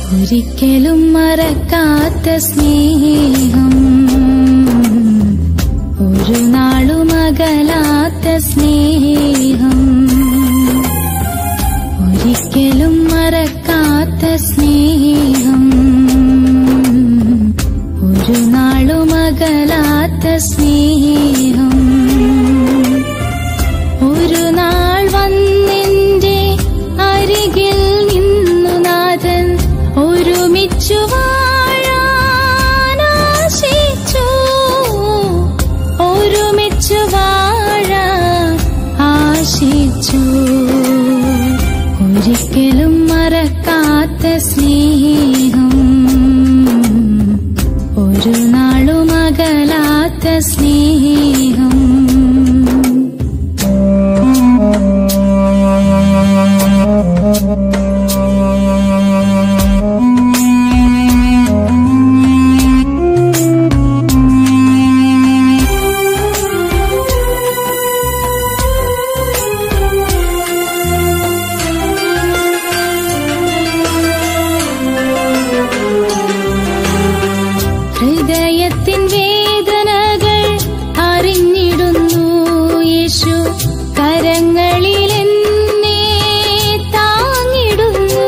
ഒരിക്കലും മറക്കാത്ത സ്നേഹം ഒരു നാളും അകലാത്ത സ്നേഹം ഒരിക്കലും മറക്കാത്ത സ്നേഹം ഒരു നാളും അകലാത്ത സ്നേഹം ഒരു നാൾ വന്നെന്റെ അരികിൽ നിന്നു നാഥൻ ഒരുമിച്ചു വാഴാൻ ആശിച്ചു ഒരുമിച്ചു വാഴാൻ ആശിച്ചു ഒരിക്കലും മറക്കാത്ത സ്നേഹം ഒരു നാളും അകലാത്ത സ്നേഹം ഹൃദയത്തിൻ വേദനകൾ അറിഞ്ഞിടുന്നു യേശു കരങ്ങളിൽ എന്നെ താങ്ങിടുന്നു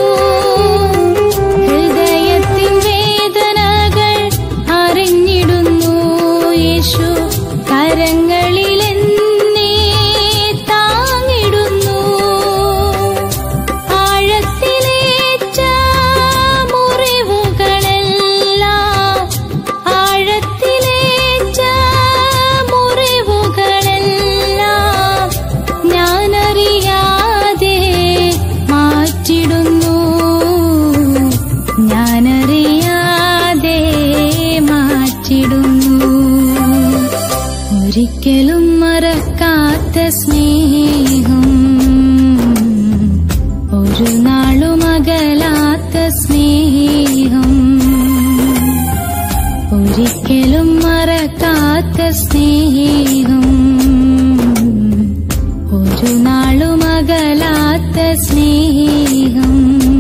ഹൃദയത്തിൻ വേദനകൾ അറിഞ്ഞിടുന്നു യേശു കരങ്ങളിൽ എന്നെ താങ്ങിടുന്നു ആഴത്തിലേറ്റ മുറിവുകളെല്ലാം ആഴത്തിലേറ്റ മുറിവുകളെല്ലാം ഞാനറിയാതെ മാറ്റിടുന്നു ഞാനറിയാതെ മാറ്റിടുന്നു ഒരിക്കലും മറക്കാത്ത സ്നേഹം ഒരു നാളും അകലാത്ത സ്നേഹം ഒരിക്കലും മറക്കാത്ത സ്നേഹം ഒരു നാളും അകലാത്ത സ്നേഹം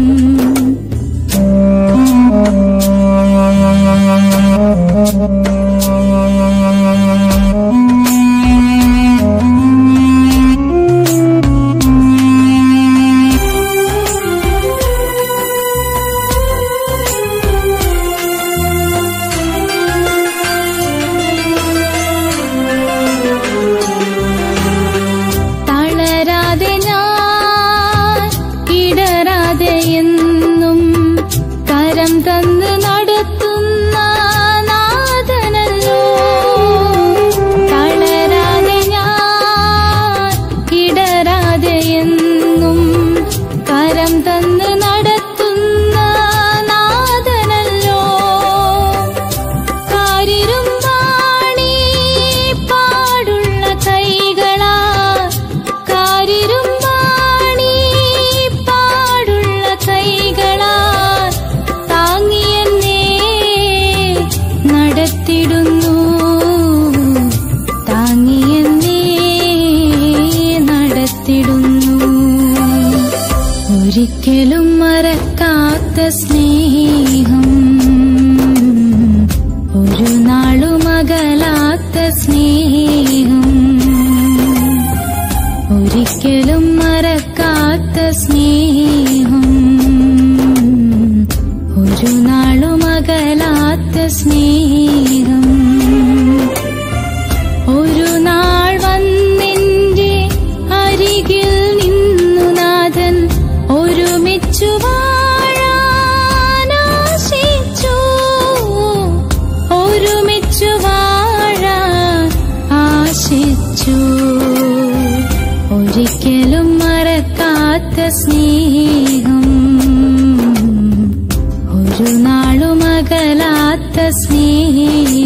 തളരാതെ ഞാൻ ഇടരാതെ എന്നും കരം തന്ന് നടത്തുന്ന നാഥനല്ലോ തളരാതെ ഞാൻ ഇടരാതെ എന്നും കരം തന്ന് നടത്തുന്ന നാഥനല്ലോ കാരിരുമ്പാണി പാടുള്ള കൈകളാ കാരിരുമ്പാണി പാടുള്ള കൈകളാ താങ്ങിയെന്നേ നടത്തിടുന്നു താങ്ങിയെന്നേ നടത്തിടുന്നു ഒരിക്കലും മറക്കാത്ത സ്നേഹം ഒരു നാളും അകലാത്ത സ്നേഹം ഒരിക്കലും മറക്കാത്ത സ്നേഹം ഒരു നാളും അകലാത്ത സ്നേഹം ഒരു നാൾ വന്നെന്റെ അരികിൽ നിന്നു നാഥൻ ഒരുമിച്ചു വാഴാൻ ആശിച്ചു ഒരുമിച്ചു വാഴാൻ ആശിച്ചു ഒരിക്കലും മറക്കാത്ത സ്നേഹം ഒരു നാളും അകലാത്ത സ്നേഹം